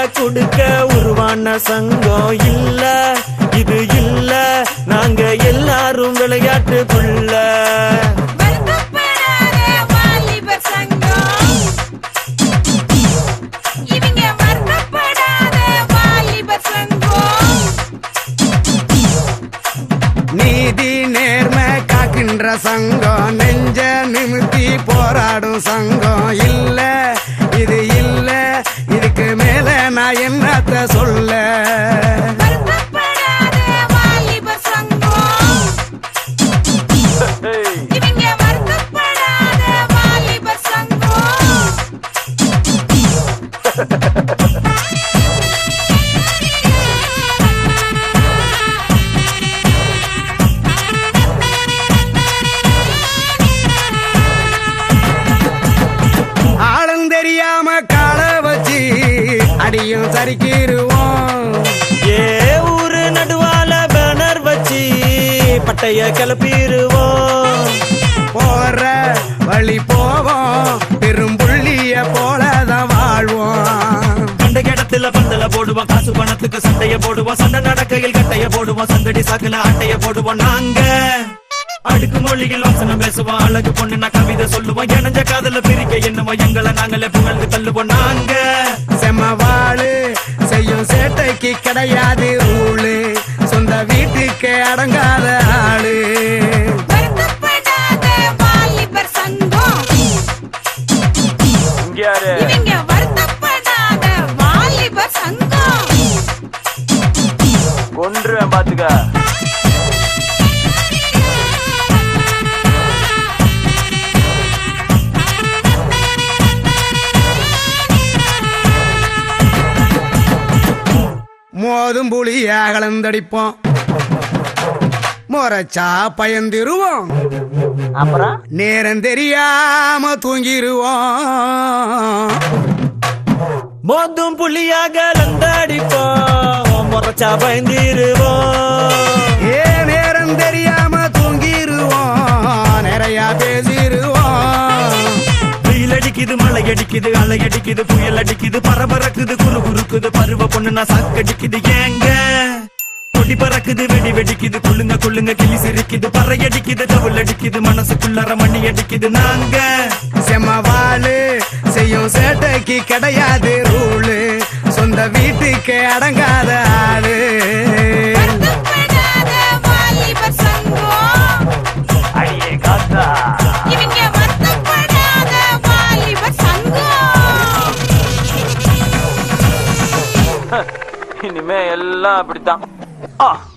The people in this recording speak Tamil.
கொடுக்க உருவான சங்கம் இல்ல இது இல்ல நாங்க எல்லாரும் விளையாட்டுக்குள்ள வருத்தப்படாத வாலிபர் சங்கம் இவங்க வருத்தப்படாத வாலிபர் சங்கம் நீதி நேர்மை காக்கின்ற சங்கம் நெஞ்ச நிமித்தி போராடும் சங்கம் இல்ல இது இல்ல இதுக்கு மேல நான் என்னத்த சொல்ல வருத்தப்படாத வாலிபர் சங்கம் இவங்க வருத்தப்படாத வாலிபர் சங்கம் ஆளும் தெரியாம கால வச்சு அடியும் சரிக்கிருவோம் ஏ ஊரு நடுவால பேனர் வச்சு பட்டைய கிளப்பிடுவோம் போற வழி போவோம் பெரும் புள்ளிய போலதான் வாழ்வோம் கண்ட இடத்துல பந்தல போடுவோம் காசு பணத்துக்கு சண்டைய போடுவோம் சண்டை நடக்கையில் கட்டைய போடுவோம் சங்கடி சாக்குல அட்டைய போடுவோம் நாங்க அடுக்கு மொழியில் வசனம் பேசுவோம் அழகு பொண்ணு நான் கவிதை சொல்லுவோம் இணைஞ்ச காதல பிரிக்க என்னமோ எங்களை நாங்களே புகழ்ந்து தள்ளுவோம் நாங்க செம்ம வாழு செய்யும் சேட்டைக்கு கிடையாது ஊழு சொந்த வீட்டுக்கு அடங்காத ஆளு வருத்தப்படாத வாலிபர் சங்கம் இவங்க வருத்தப்படாத வாலிபர் சங்கம் கொன்றுவேன் பாத்துக்க மோதும் புளிய கலந்தடிப்போம் முறைச்சா பயந்திருவோம் அப்புறம் நேரம் தெரியாம தூங்கிருவோம் மோதும் புள்ளியாக லந்தடிப்போம் முறைச்சா பயந்திருவோம் ஏ நேரம் தெரியாம தூங்கிருவோம் நிறைய பேசிருவோம் வெயில் அடிக்குது மழை அடிக்குது அலை அடிக்குது புயல் அடிக்குது பரபரக்குது குறு குறுக்குது பருவ பொண்ணு நான் சாக்கடிக்குது ஏங்க கொடி பறக்குது வெடி வெடிக்குது குள்ளுங்க குள்ளுங்க கிளி சிரிக்குது பறை அடிக்குது தவுள் அடிக்குது மனசுக்குள்ளற மணி அடிக்குது நாங்க செம்ம வாழு செய்யும் சேட்டைக்கு கிடையாது ரூலு சொந்த வீட்டுக்கு அடங்காத ஆளு வருத்தப்படாத வாலிபர் சங்கம் அடியே காத்தா இவங்க வருத்தப்படாத வாலிபர் சங்கம் இனிமே எல்லாம் அப்படித்தான் ஆ